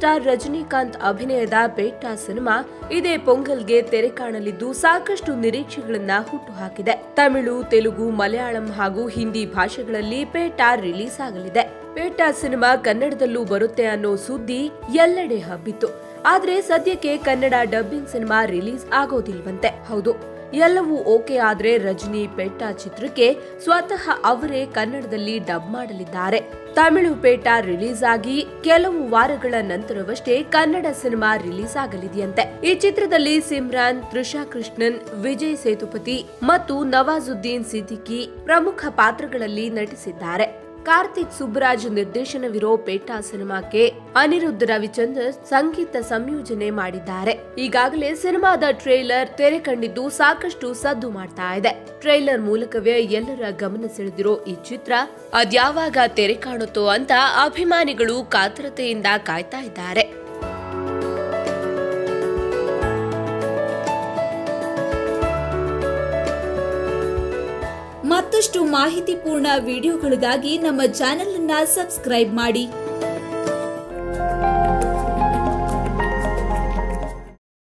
star Rajinikanth ಅಭಿನಯದ ಪೇಟ cinema ಇದೇ ಪೊಂಗಲ್ಗೆ ತೆರೆ ಕಾಣಲಿದ್ದು ಸಾಕಷ್ಟು ನಿರೀಕ್ಷೆಗಳನ್ನ ಹುಟ್ಟುಹಾಕಿದೆ ತಮಿಳು ತೆಲುಗು ಮಲಯಾಳಂ ಹಾಗೂ ಹಿಂದಿ ಭಾಷೆಗಳಲ್ಲಿ ಪೇಟ ರಿಲೀಸ್ ಆಗಲಿದೆ ಪೇಟ ಸಿನಿಮಾ ಕನ್ನಡದಲ್ಲೂ ಬರುತ್ತೆ ಅನ್ನೋ ಸುದ್ದಿ ಎಲ್ಲೆಡೆ ಹಬ್ಬಿತ್ತು ಆದ್ರೆ ಸದ್ಯಕ್ಕೆ ಕನ್ನಡ ಡಬ್ಬಿಂಗ್ ಸಿನಿಮಾ ರಿಲೀಸ್ ಆಗೋದಿಲ್ವಂತೆ ಹೌದು ಎಲ್ಲವೂ ಓಕೆ ಆದ್ರೆ ರಜನಿ ಪೇಟ ಚಿತ್ರಕ್ಕೆ ಸ್ವತಃ ಅವರೇ ಕನ್ನಡದಲ್ಲಿ ಡಬ್ ಮಾಡಲಿದ್ದಾರೆ ತಮಿಳು ಪೇಟ ರಿಲೀಸ್ ಆಗಿ ಕೆಲವು ವಾರಗಳ ನಂತರವಷ್ಟೇ ಕನ್ನಡ ಸಿನಿಮಾ ರಿಲೀಸ್ ಆಗಲಿದೆಯಂತೆ ಈ ಚಿತ್ರದಲ್ಲಿ ಸಿಮ್ರಾನ್ ತ್ರಿಷಾ ಕೃಷ್ಣನ್ ವಿಜಯ್ ಸೇತುಪತಿ ಮತ್ತು ನವಾಜುದ್ದೀನ್ ಸಿದ್ದಿಕಿ ಪ್ರಮುಖ ಪಾತ್ರಗಳಲ್ಲಿ ನಟಿಸಿದ್ದಾರೆ ಕಾರ್ತಿಕ್ ಸುಬ್ಬರಾಜ್ ನಿರ್ದೇಶನವಿರೋ ಪೇಟ ಸಿನಿಮಾಕ್ಕೆ ಅನಿರುದ್ಧ ರವಿಚಂದರ್ ಸಂಗೀತ ಸಂಯೋಜನೆ ಮಾಡಿದ್ದಾರೆ ಈಗಾಗಲೇ ಸಿನಿಮಾದ ಟ್ರೇಲರ್ ತೆರೆ ಕಂಡಿದ್ದು ಸಾಕಷ್ಟು ಸದ್ದು ಮಾಡ್ತಾ ಇದೆ ಟ್ರೇಲರ್ ಮೂಲಕವೇ ಎಲ್ಲರ ಗಮನ ಸೆಳೆದಿರೋ ಈ ಚಿತ್ರ ಅದ್ಯಾವಾಗ ತೆರೆ ಕಾಣುತ್ತೋ ಅಂತ ಅಭಿಮಾನಿಗಳು ಕಾತರತೆಯಿಂದ ಕಾಯ್ತಾ ಇದ್ದಾರೆ ಮತ್ತಷ್ಟು ಮಾಹಿತಿಪೂರ್ಣ ವಿಡಿಯೋಗಳಿಗಾಗಿ ನಮ್ಮ ಚಾನೆಲ್ ಅನ್ನ ಸಬ್ಸ್ಕ್ರೈಬ್ ಮಾಡಿ